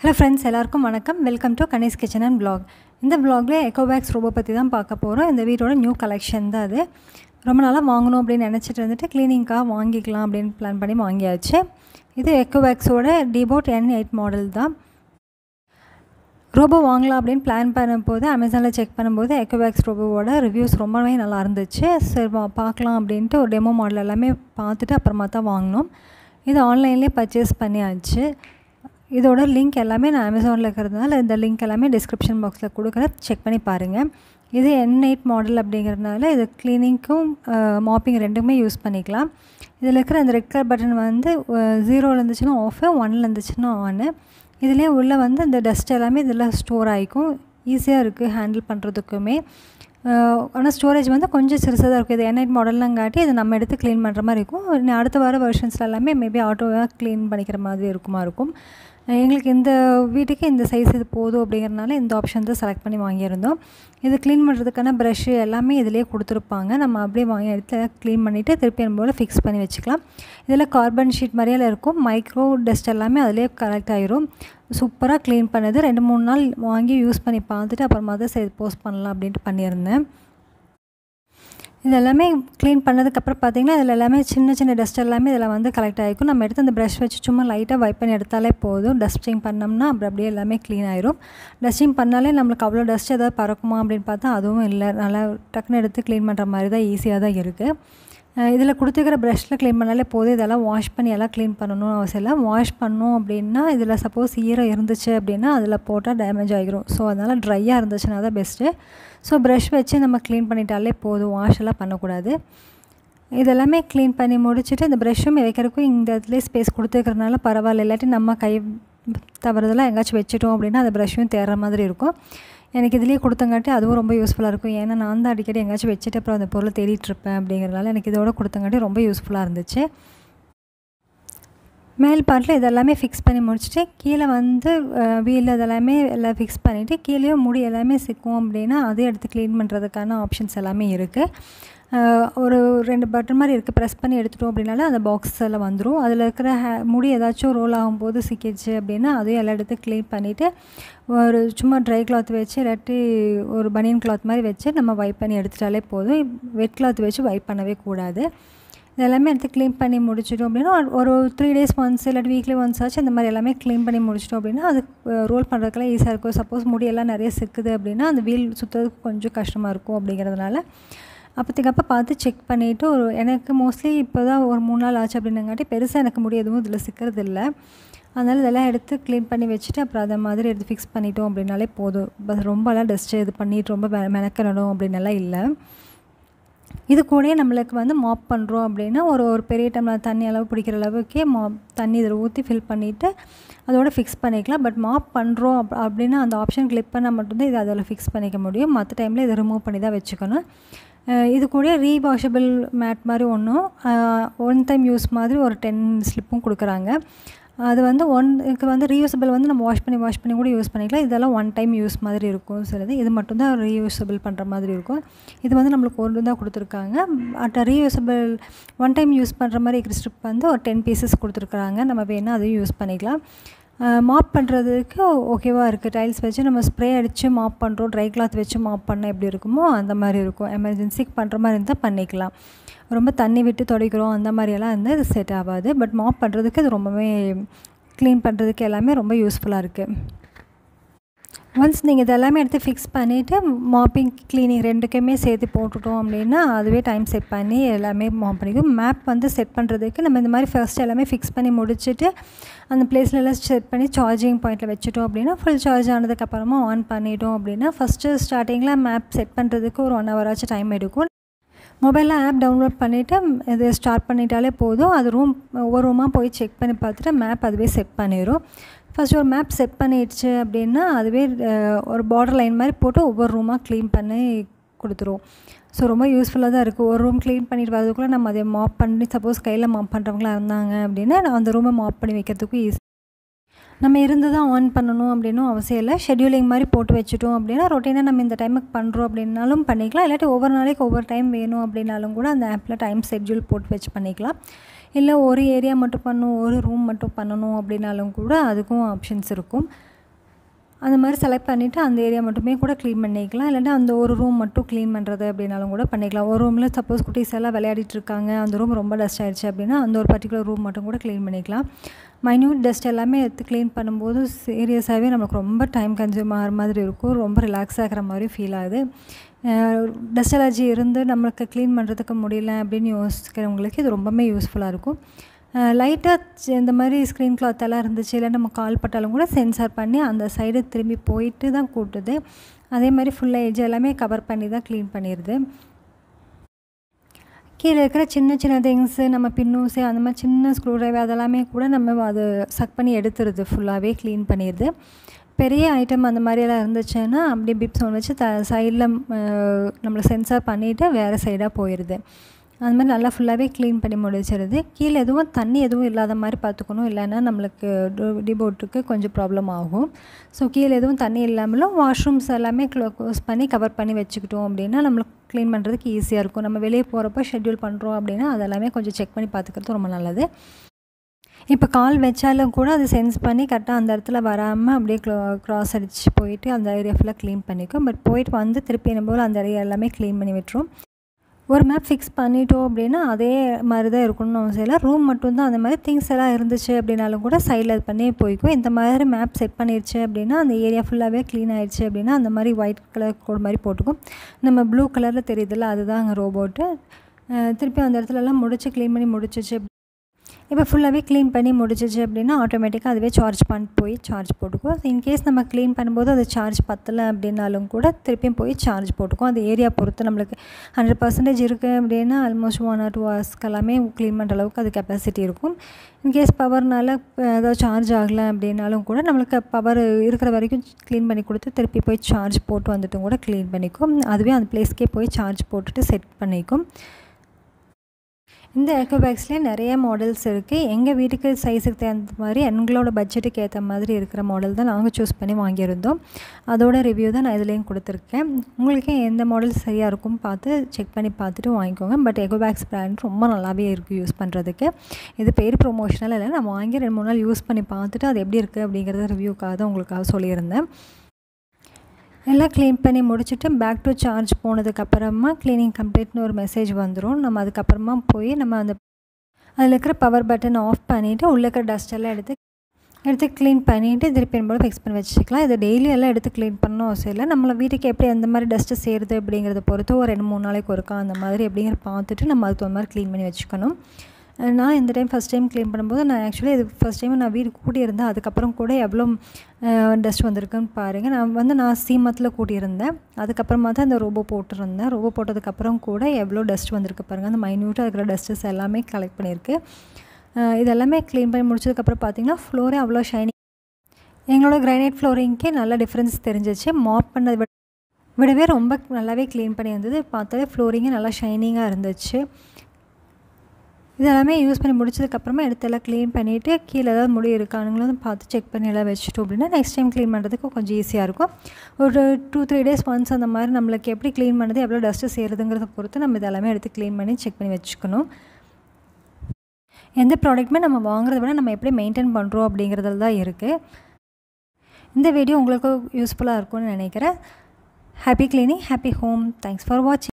hello friends எல்லாருக்கும் வணக்கம் welcome to Ganesh kitchen and vlog இந்த பிளாகில் எக்கோவேக்ஸ் ரோபோ பற்றி தான் பார்க்க போகிறோம் இந்த வீட்டோட நியூ கலெக்ஷன் தான் அது ரொம்ப நாளாக வாங்கணும் அப்படின்னு நினச்சிட்டு இருந்துட்டு க்ளீனிங்காக வாங்கிக்கலாம் அப்படின்னு பிளான் பண்ணி வாங்கியாச்சு இது எக்கோவேக்ஸோட டிபோட் என் எயிட் மாடல் தான் ரோபோ வாங்கலாம் அப்படின்னு பிளான் பண்ணும்போது அமேசானில் செக் பண்ணும்போது எக்கோவேக்ஸ் ரோபோவோட ரிவ்யூஸ் ரொம்பவே நல்லா இருந்துச்சு சரி வா பார்க்கலாம் அப்படின்ட்டு ஒரு டெமோ மாடல் எல்லாமே பார்த்துட்டு அப்புறமா தான் வாங்கினோம் இது ஆன்லைன்லேயே பர்ச்சேஸ் பண்ணியாச்சு இதோட லிங்க் எல்லாமே நான் அமேசானில் இருக்கிறதுனால இந்த லிங்க் எல்லாமே டிஸ்கிரிப்ஷன் பாக்ஸில் கொடுக்குறேன் செக் பண்ணி பாருங்கள் இது என் எயிட் மாடல் அப்படிங்கிறதுனால இது க்ளீனிங்க்கும் மாப்பிங் ரெண்டுமே யூஸ் பண்ணிக்கலாம் இதில் இருக்கிற அந்த ரெட் கலர் பட்டன் வந்து ஜீரோவில் இருந்துச்சுன்னா ஆஃபு ஒனில் இருந்துச்சுன்னா ஆனு இதிலே உள்ளே வந்து இந்த டஸ்ட் எல்லாமே இதில் ஸ்டோர் ஆகிக்கும் ஈஸியாக இருக்குது ஹேண்டில் பண்ணுறதுக்குமே ஆனால் ஸ்டோரேஜ் வந்து கொஞ்சம் சிறுசாக தான் இருக்கும் இது என்ஐட் மாடல்லாங்காட்டி இது நம்ம எடுத்து க்ளீன் பண்ணுற மாதிரி இருக்கும் அடுத்த வர வெர்ஷன்ஸில் எல்லாமே மேபி ஆட்டோவாக க்ளீன் பண்ணிக்கிற மாதிரி இருக்குமா இருக்கும் எங்களுக்கு இந்த வீட்டுக்கு இந்த சைஸ் இது போதும் அப்படிங்கிறனால இந்த ஆப்ஷன் தான் செலக்ட் பண்ணி வாங்கியிருந்தோம் இது க்ளீன் பண்ணுறதுக்கான ப்ரஷ்ஷு எல்லாமே இதிலே கொடுத்துருப்பாங்க நம்ம அப்படியே வாங்கி எடுத்து க்ளீன் பண்ணிவிட்டு திருப்பி போல் ஃபிக்ஸ் பண்ணி வச்சுக்கலாம் இதில் கார்பன் ஷீட் மாதிரியில் இருக்கும் மைக்ரோ டஸ்ட் எல்லாமே அதிலே கலெக்ட் ஆகிரும் சூப்பராக க்ளீன் பண்ணுது ரெண்டு மூணு நாள் வாங்கி யூஸ் பண்ணி பார்த்துட்டு அப்புறமா தான் சரி போஸ்ட் பண்ணலாம் அப்படின்ட்டு பண்ணியிருந்தேன் இது எல்லாமே க்ளீன் பண்ணதுக்கப்புறம் பார்த்திங்கன்னா இதில் எல்லாமே சின்ன சின்ன டஸ்ட் எல்லாமே இதில் வந்து கலெக்ட் ஆகிருக்கும் நம்ம எடுத்து அந்த ப்ரஷ் வச்சு சும்மா லைட்டாக வைப் பண்ணி எடுத்தாலே போதும் டஸ்டிங் பண்ணோம்னா அப்புறம் அப்படியே எல்லாமே க்ளீன் ஆயிரும் டஸ்டிங் பண்ணாலே நம்மளுக்கு அவ்வளோ டஸ்ட் ஏதாவது பறக்குமா அப்படின்னு பார்த்தா அதுவும் இல்லை நல்லா டக்குன்னு எடுத்து க்ளீன் பண்ணுற மாதிரி தான் ஈஸியாக தான் இருக்குது இதில் கொடுத்துக்கிற ப்ரஷில் க்ளீன் பண்ணாலே போதும் இதெல்லாம் வாஷ் பண்ணி எல்லாம் க்ளீன் பண்ணணும்னு அவசியம் இல்லை வாஷ் பண்ணோம் அப்படின்னா இதில் சப்போஸ் ஈரம் இருந்துச்சு அப்படின்னா அதில் போட்டால் டேமேஜ் ஆகிரும் ஸோ அதனால் ட்ரையாக இருந்துச்சுன்னா தான் பெஸ்ட்டு ஸோ ப்ரஷ் வச்சு நம்ம க்ளீன் பண்ணிட்டாலே போதும் வாஷ் எல்லாம் பண்ணக்கூடாது இதெல்லாமே க்ளீன் பண்ணி முடிச்சுட்டு இந்த ப்ரஷ்ஷும் வைக்கிறதுக்கும் இந்த இடத்துல ஸ்பேஸ் கொடுத்துருக்கறனால பரவாயில்ல இல்லாட்டி நம்ம கை தவறுதெல்லாம் எங்கேயாச்சும் வச்சுட்டோம் அப்படின்னா அந்த ப்ரஷ்ஷும் தேர்ற மாதிரி இருக்கும் எனக்கு இதுலேயே கொடுத்தங்காட்டி அதுவும் ரொம்ப யூஸ்ஃபுல்லாக இருக்கும் ஏன்னா நான் தான் அடிக்கடி எங்கேயாச்சும் வச்சுட்டு அப்புறம் அந்த பொருளை தேடிட்டுருப்பேன் அப்படிங்கிறதுனால எனக்கு இதோட கொடுத்தங்காட்டி ரொம்ப யூஸ்ஃபுல்லாக இருந்துச்சு மேல் பார்ட்டில் இதெல்லாமே ஃபிக்ஸ் பண்ணி முடிச்சுட்டு கீழே வந்து வீல் இதெல்லாமே எல்லாம் ஃபிக்ஸ் பண்ணிவிட்டு கீழேயும் முடி எல்லாமே சிக்கும் அப்படின்னா அதையும் எடுத்து க்ளீன் பண்ணுறதுக்கான ஆப்ஷன்ஸ் எல்லாமே இருக்குது ஒரு ரெண்டு பட்டன் மாதிரி இருக்குது ப்ரெஸ் பண்ணி எடுத்துட்டோம் அப்படின்னால அந்த பாக்ஸில் வந்துடும் அதில் இருக்கிற ஹே முடி ஏதாச்சும் ரோல் ஆகும்போது சிக்கிடுச்சு அப்படின்னா அதையும் எல்லாம் எடுத்து க்ளீன் பண்ணிவிட்டு ஒரு சும்மா ட்ரை கிளாத் வச்சு இல்லாட்டி ஒரு பனியன் கிளாத் மாதிரி வச்சு நம்ம வைப் பண்ணி எடுத்துட்டாலே போதும் வெட் கிளாத் வச்சு வைப் பண்ணவே கூடாது இதெல்லாமே எடுத்து க்ளீன் பண்ணி முடிச்சிட்டோம் அப்படின்னா ஒரு த்ரீ டேஸ் ஒன்ஸ் இல்லாட்டி வீக்லி ஒன்ஸ் ஆச்சு இந்த மாதிரி எல்லாமே க்ளீன் பண்ணி முடிச்சிட்டோம் அப்படின்னா அது ரோல் பண்ணுறதுக்கெல்லாம் ஈஸியாக இருக்கும் சப்போஸ் முடியெல்லாம் நிறைய சிக்குது அப்படின்னா அந்த வீல் சுற்றுறதுக்கு கொஞ்சம் கஷ்டமாக இருக்கும் அப்படிங்கிறதுனால அப்போதைக்கப்போ பார்த்து செக் பண்ணிவிட்டு ஒரு எனக்கு மோஸ்ட்லி இப்போ தான் ஒரு மூணு நாள் ஆச்சு அப்படின்னங்காட்டி பெருசாக எனக்கு முடி எதுவும் இதில் சிக்கிறது இல்லை அதனால் இதெல்லாம் எடுத்து க்ளீன் பண்ணி வச்சுட்டு அப்புறம் அதை மாதிரி எடுத்து ஃபிக்ஸ் பண்ணிட்டோம் அப்படின்னாலே போதும் பட் ரொம்பலாம் டஸ்ட்டு இது பண்ணிட்டு ரொம்ப மெனக்கணும் அப்படின்னெல்லாம் இல்லை இது கூடயே நம்மளுக்கு வந்து மாப் பண்ணுறோம் அப்படின்னா ஒரு ஒரு பெரிய டம்ளர் தண்ணி அளவு பிடிக்கிற அளவுக்கே மாப் தண்ணி இதில் ஊற்றி ஃபில் பண்ணிவிட்டு அதோட ஃபிக்ஸ் பண்ணிக்கலாம் பட் மாப் பண்ணுறோம் அப் அப்படின்னா அந்த ஆப்ஷன் கிளிக் பண்ணால் மட்டும்தான் இது அதில் ஃபிக்ஸ் பண்ணிக்க முடியும் மற்ற டைமில் இதை ரிமூவ் பண்ணி தான் வச்சுக்கணும் இது கூட ரீவாஷபிள் மேட் மாதிரி ஒன்றும் ஒன் டைம் யூஸ் மாதிரி ஒரு டென் ஸ்லிப்பும் கொடுக்குறாங்க அது வந்து ஒன்க்கு வந்து ரீயூசபிள் வந்து நம்ம வாஷ் பண்ணி வாஷ் பண்ணி கூட யூஸ் பண்ணிக்கலாம் இதெல்லாம் ஒன் டைம் யூஸ் மாதிரி இருக்கும் சிலது இது மட்டும்தான் ரீயூசபிள் பண்ணுற மாதிரி இருக்கும் இது வந்து நம்மளுக்கு ஒன்று தான் கொடுத்துருக்காங்க at reusable one time use பண்ணுற மாதிரி இருக்கிற ஸ்ட்ரிப் வந்து ஒரு டென் பீசஸ் கொடுத்துருக்குறாங்க நம்ம வேணால் அதையும் யூஸ் பண்ணிக்கலாம் மாப் பண்ணுறதுக்கு ஓகேவாக இருக்குது டைல்ஸ் வச்சு நம்ம ஸ்ப்ரே அடித்து மாப் பண்ணுறோம் ட்ரை கிளாத் வச்சு மாப் பண்ணால் எப்படி இருக்குமோ அந்த மாதிரி இருக்கும் எமர்ஜென்சிக்கு பண்ணுற மாதிரி இருந்தால் பண்ணிக்கலாம் ரொம்ப தண்ணி விட்டு துடைக்கிறோம் அந்த மாதிரியெல்லாம் இருந்தால் இது செட் ஆகாது பட் மாப் பண்ணுறதுக்கு இது ரொம்பவே க்ளீன் பண்ணுறதுக்கு எல்லாமே ரொம்ப யூஸ்ஃபுல்லாக இருக்குது ஒன்ஸ் நீங்கள் இதெல்லாமே எடுத்து ஃபிக்ஸ் பண்ணிவிட்டு மாப்பிங் க்ளீனிங் ரெண்டுக்குமே சேர்த்து போட்டுட்டோம் அப்படின்னா அதுவே டைம் செட் பண்ணி எல்லாமே மாப் பண்ணிக்கும் மேப் வந்து செட் பண்ணுறதுக்கு நம்ம இந்த மாதிரி ஃபர்ஸ்ட் எல்லாமே ஃபிக்ஸ் பண்ணி முடிச்சுட்டு அந்த பிளேஸ்ல எல்லாம் செட் பண்ணி சார்ஜிங் பாயிண்ட்டில் வச்சுட்டோம் அப்படின்னா ஃபுல் சார்ஜ் ஆனதுக்கப்புறமா ஆன் பண்ணிட்டோம் அப்படின்னா ஃபஸ்ட்டு ஸ்டார்டிங்கில் மேப் செட் பண்ணுறதுக்கு ஒரு ஒன் ஹவர் ஆச்சு டைம் எடுக்கும் மொபைலில் ஆப் டவுன்லோட் பண்ணிவிட்டு இது ஸ்டார்ட் பண்ணிட்டாலே போதும் அது ரூம் ஒவ்வொரு ரூமாக போய் செக் பண்ணி பார்த்துட்டு மேப் அதுவே செட் பண்ணிடும் ஃபஸ்ட் ஒரு மேப் செட் பண்ணிடுச்சு அப்படின்னா அதுவே ஒரு பார்டர் லைன் மாதிரி போட்டு ஒவ்வொரு ரூமாக க்ளீன் பண்ணி கொடுத்துரும் ஸோ ரொம்ப யூஸ்ஃபுல்லாக தான் இருக்குது ஒரு ரூம் க்ளீன் பண்ணிட்டு வரதுக்குள்ளே நம்ம அதை மாப் பண்ணி சப்போஸ் கையில் மாப் பண்ணுறவங்களாம் இருந்தாங்க அப்படின்னா நான் அந்த ரூமை மாப் பண்ணி வைக்கிறதுக்கும் ஈஸி நம்ம இருந்து தான் ஆன் பண்ணணும் அப்படின்னும் அவசியம் இல்லை ஷெட்யூலிங் மாதிரி போட்டு வச்சுட்டோம் அப்படின்னா ரொட்டீனாக நம்ம இந்த டைமுக்கு பண்ணுறோம் அப்படின்னாலும் பண்ணிக்கலாம் இல்லாட்டி ஒவ்வொரு நாளைக்கு ஒவ்வொரு டைம் வேணும் அப்படின்னாலும் கூட அந்த ஆப்பில் டைம் ஷெட்யூல் போட்டு வச்சு பண்ணிக்கலாம் இல்லை ஒரு ஏரியா மட்டும் பண்ணணும் ஒரு ரூம் மட்டும் பண்ணணும் அப்படின்னாலும் கூட அதுக்கும் ஆப்ஷன்ஸ் இருக்கும் அந்த மாதிரி செலக்ட் பண்ணிவிட்டு அந்த ஏரியா மட்டுமே கூட க்ளீன் பண்ணிக்கலாம் இல்லைன்னா அந்த ஒரு ரூம் மட்டும் க்ளீன் பண்ணுறது அப்படின்னாலும் கூட பண்ணிக்கலாம் ஒரு ரூமில் சப்போஸ் குட்டீஸ் எல்லாம் விளையாடிட்டு இருக்காங்க அந்த ரூம் ரொம்ப டஸ்ட் ஆகிடுச்சு அப்படின்னா அந்த ஒரு பர்டிகுலர் ரூம் மட்டும் கூட க்ளீன் பண்ணிக்கலாம் மைன்யூட் டஸ்ட் எல்லாமே எடுத்து க்ளீன் பண்ணும்போது சீரியஸாகவே நமக்கு ரொம்ப டைம் கன்சியூம் ஆகிற மாதிரி இருக்கும் ரொம்ப ரிலாக்ஸ் ஆகிற மாதிரி ஃபீல் ஆகுது டஸ்ட் அலர்ஜி இருந்து நம்மளுக்கு க்ளீன் பண்ணுறதுக்கு முடியல அப்படின்னு யோசிக்கிறவங்களுக்கு இது ரொம்பவே யூஸ்ஃபுல்லாக இருக்கும் லைட்டாக இந்த மாதிரி ஸ்க்ரீன் கிளாத் எல்லாம் இருந்துச்சு இல்லை நம்ம கால் பட்டாலும் கூட சென்சார் பண்ணி அந்த சைடு திரும்பி போயிட்டு தான் கூட்டுது அதே மாதிரி ஃபுல்லாக எஜ் எல்லாமே கவர் பண்ணி தான் க்ளீன் பண்ணிடுது கீழே இருக்கிற சின்ன சின்ன திங்ஸு நம்ம பின்னூஸு அந்த மாதிரி சின்ன ஸ்க்ரூ ட்ரைவர் அதெல்லாமே கூட நம்ம அது சக் பண்ணி எடுத்துருது ஃபுல்லாகவே க்ளீன் பண்ணிடுது பெரிய ஐட்டம் அந்த மாதிரியெல்லாம் இருந்துச்சுன்னா அப்படியே பிப் சவுண்ட் வச்சு த சைடில் நம்மளை சென்சார் பண்ணிவிட்டு வேறு சைடாக போயிடுது அந்த மாதிரி நல்லா ஃபுல்லாகவே க்ளீன் பண்ணி முடிச்சிருது கீழே எதுவும் தண்ணி எதுவும் இல்லாத மாதிரி பார்த்துக்கணும் இல்லைன்னா நம்மளுக்கு டிபோட்டுக்கு கொஞ்சம் ப்ராப்ளம் ஆகும் ஸோ கீழே எதுவும் தண்ணி இல்லாமலும் வாஷ்ரூம்ஸ் எல்லாமே க்ளோஸ் பண்ணி கவர் பண்ணி வச்சுக்கிட்டோம் அப்படின்னா நம்மளுக்கு க்ளீன் பண்ணுறதுக்கு ஈஸியாக இருக்கும் நம்ம வெளியே போகிறப்ப ஷெட்யூல் பண்ணுறோம் அப்படின்னா அதெல்லாமே கொஞ்சம் செக் பண்ணி பார்த்துக்கிறது ரொம்ப நல்லது இப்போ கால் வச்சாலும் கூட அது சென்ஸ் பண்ணி கரெக்டாக அந்த இடத்துல வராமல் அப்படியே க்ளோ க்ராஸ் அடித்து போயிட்டு அந்த ஏரியா ஃபுல்லாக க்ளீன் பண்ணிக்கும் பட் போயிட்டு வந்து திருப்பி என்னும்போது அந்த ஏரியா எல்லாமே க்ளீன் பண்ணி விட்டுரும் ஒரு மேப் ஃபிக்ஸ் பண்ணிட்டோம் அப்படின்னா அதே மாதிரி தான் இருக்கணும்னு அவசியம் இல்லை ரூம் மட்டும்தான் அந்த மாதிரி திங்ஸ் எல்லாம் இருந்துச்சு அப்படின்னாலும் கூட சைடில் அது பண்ணி போய்க்கும் இந்த மாதிரி மேப் செட் பண்ணிடுச்சு அப்படின்னா அந்த ஏரியா ஃபுல்லாகவே க்ளீன் ஆயிடுச்சு அப்படின்னா அந்த மாதிரி ஒயிட் கலர் கோட் மாதிரி போட்டுக்கும் நம்ம ப்ளூ கலரில் தெரியுதுல்ல அதுதான் அங்கே ரோபோட்டு திருப்பி அந்த இடத்துலலாம் முடிச்சு க்ளீன் பண்ணி முடிச்சிச்சு இப்போ ஃபுல்லாகவே க்ளீன் பண்ணி முடிச்சிச்சு அப்படின்னா ஆட்டோமேட்டிக்காக அதுவே சார்ஜ் பண்ணிட்டு போய் சார்ஜ் போட்டுக்கும் இன்கேஸ் நம்ம க்ளீன் பண்ணும்போது அது சார்ஜ் பத்தலை அப்படின்னாலும் கூட திருப்பியும் போய் சார்ஜ் போட்டுக்கும் அந்த ஏரியா பொறுத்து நம்மளுக்கு ஹண்ட்ரட் பர்சன்டேஜ் இருக்குது அப்படின்னா ஆல்மோஸ்ட் ஒன் ஆர் டூ ஹவர்ஸ்க்கு எல்லாமே க்ளீன் பண்ணுற அளவுக்கு அது கெப்பாசிட்டி இருக்கும் இன்கேஸ் பவர்னால ஏதாவது சார்ஜ் ஆகலை அப்படின்னாலும் கூட நம்மளுக்கு பவர் இருக்கிற வரைக்கும் க்ளீன் பண்ணி கொடுத்து திருப்பி போய் சார்ஜ் போட்டு வந்துட்டும் கூட க்ளீன் பண்ணிக்கும் அதுவே அந்த பிளேஸ்க்கே போய் சார்ஜ் போட்டுட்டு செட் பண்ணிக்கும் இந்த எக்கோ பேக்ஸ்லேயே நிறைய மாடல்ஸ் இருக்குது எங்கள் வீட்டுக்கு சைஸுக்கு தகுந்த மாதிரி எங்களோட பட்ஜெட்டுக்கு ஏற்ற மாதிரி இருக்கிற மாடல் தான் நாங்கள் சூஸ் பண்ணி வாங்கியிருந்தோம் அதோட ரிவ்யூ தான் நான் இதுலேயும் கொடுத்துருக்கேன் உங்களுக்கு எந்த மாடல் சரியாக இருக்கும் பார்த்து செக் பண்ணி பார்த்துட்டு வாங்கிக்கோங்க பட் எக்கோ பேக்ஸ் ப்ராண்ட் ரொம்ப நல்லாவே இருக்குது யூஸ் பண்ணுறதுக்கு இது பேர் ப்ரொமோஷனல் இல்லை நான் வாங்கி ரெண்டு மூணு நாள் யூஸ் பண்ணி பார்த்துட்டு அது எப்படி இருக்குது அப்படிங்கிறத ரிவ்யூக்காக தான் உங்களுக்காக சொல்லியிருந்தேன் எல்லாம் க்ளீன் பண்ணி முடிச்சுட்டு பேக் டு சார்ஜ் போனதுக்கப்புறமா க்ளீனிங் கம்ப்ளீட்னு ஒரு மெசேஜ் வந்துடும் நம்ம அதுக்கப்புறமா போய் நம்ம அந்த அதில் இருக்கிற பவர் பட்டன் ஆஃப் பண்ணிவிட்டு உள்ளே இருக்கிற டஸ்டெல்லாம் எடுத்து எடுத்து க்ளீன் பண்ணிவிட்டு திருப்பி போல ஃபிக்ஸ் பண்ணி வச்சுக்கலாம் இதை டெய்லி எல்லாம் எடுத்து க்ளீன் பண்ணணும் அவசியம் இல்லை நம்மளை வீட்டுக்கு எப்படி அந்த மாதிரி டஸ்ட்டு சேருது அப்படிங்கிறத பொறுத்து ஒரு ரெண்டு மூணு நாளைக்கு ஒருக்கா அந்த மாதிரி அப்படிங்கிற பார்த்துட்டு நம்ம அதுக்கு தகுந்த மாதிரி க்ளீன் பண்ணி வச்சுக்கணும் நான் இந்த டைம் ஃபஸ்ட் டைம் க்ளீன் பண்ணும்போது நான் ஆக்சுவலி இது ஃபஸ்ட் டைம் நான் வீடு கூட்டியிருந்தேன் அதுக்கப்புறம் கூட எவ்வளோ டஸ்ட் வந்திருக்குன்னு பாருங்கள் நான் வந்து நான் சீமத்தில் கூட்டியிருந்தேன் அதுக்கப்புறமா தான் இந்த ரோபோ போட்டிருந்தேன் ரோபோ போட்டதுக்கப்புறம் கூட எவ்வளோ டஸ்ட் வந்திருக்கு பாருங்கள் அந்த மைன்யூட்டாக இருக்கிற டஸ்ட்டஸ் எல்லாமே கலெக்ட் பண்ணியிருக்கு இதெல்லாமே க்ளீன் பண்ணி முடிச்சதுக்கப்புறம் பார்த்தீங்கன்னா ஃப்ளோரே அவ்வளோ ஷைனிங் எங்களோட கிரைனைட் ஃப்ளோரிங்க்கே நல்ல டிஃப்ரென்ஸ் தெரிஞ்சிச்சு மாப் பண்ணதை விட விடவே ரொம்ப நல்லாவே க்ளீன் பண்ணி இருந்தது பார்த்தாலே ஃப்ளோரிங்கே நல்லா ஷைனிங்காக இருந்துச்சு இதெல்லாமே யூஸ் பண்ணி முடிச்சதுக்கப்புறமா எடுத்து எல்லாம் க்ளீன் பண்ணிவிட்டு கீழே ஏதாவது முடி இருக்கானுங்களும் பார்த்து செக் பண்ணி எல்லாம் வச்சுட்டோம் அப்படின்னா நெக்ஸ்ட் டைம் க்ளீன் பண்ணுறதுக்கு கொஞ்சம் ஈஸியாக இருக்கும் ஒரு டூ த்ரீ டேஸ் ஒன்ஸ் அந்த மாதிரி நம்மளுக்கு எப்படி க்ளீன் பண்ணுறது எவ்வளோ டஸ்ட்டு சேருதுங்கிறத பொறுத்து நம்ம இதெல்லாமே எடுத்து க்ளீன் பண்ணி செக் பண்ணி வச்சுக்கணும் எந்த ப்ராடக்ட்டுமே நம்ம வாங்குறத விட நம்ம எப்படி மெயின்டைன் பண்ணுறோம் அப்படிங்கிறதுல தான் இருக்குது இந்த வீடியோ உங்களுக்கு யூஸ்ஃபுல்லாக இருக்கும்னு நினைக்கிறேன் happy cleaning happy home thanks for வாட்சிங்